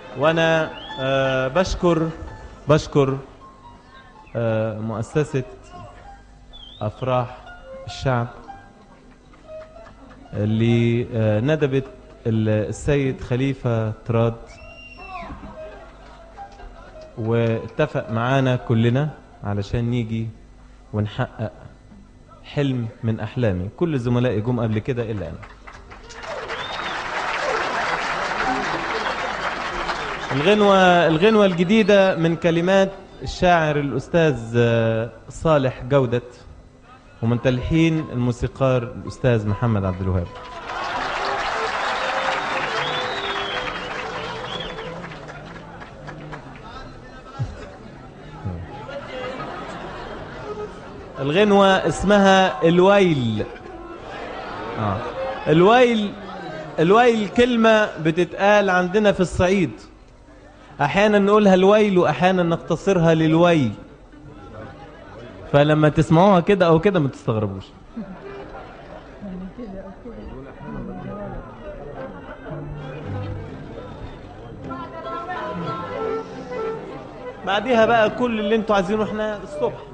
وانا آه بشكر بشكر آه مؤسسة افراح الشعب اللي آه ندبت السيد خليفة تراد واتفق معانا كلنا علشان نيجي ونحقق حلم من أحلامي كل زملائي جم قبل كده إلا أنا الغنوة, الغنوة الجديدة من كلمات الشاعر الأستاذ صالح جودة ومن تلحين الموسيقار الأستاذ محمد عبد الوهاب الغنوة اسمها الويل آه. الويل الويل كلمة بتتقال عندنا في الصعيد أحيانا نقولها الويل وأحيانا نقتصرها للويل فلما تسمعوها كده أو كده ما تستغربوش بعديها بقى كل اللي انتوا عايزينه احنا الصبح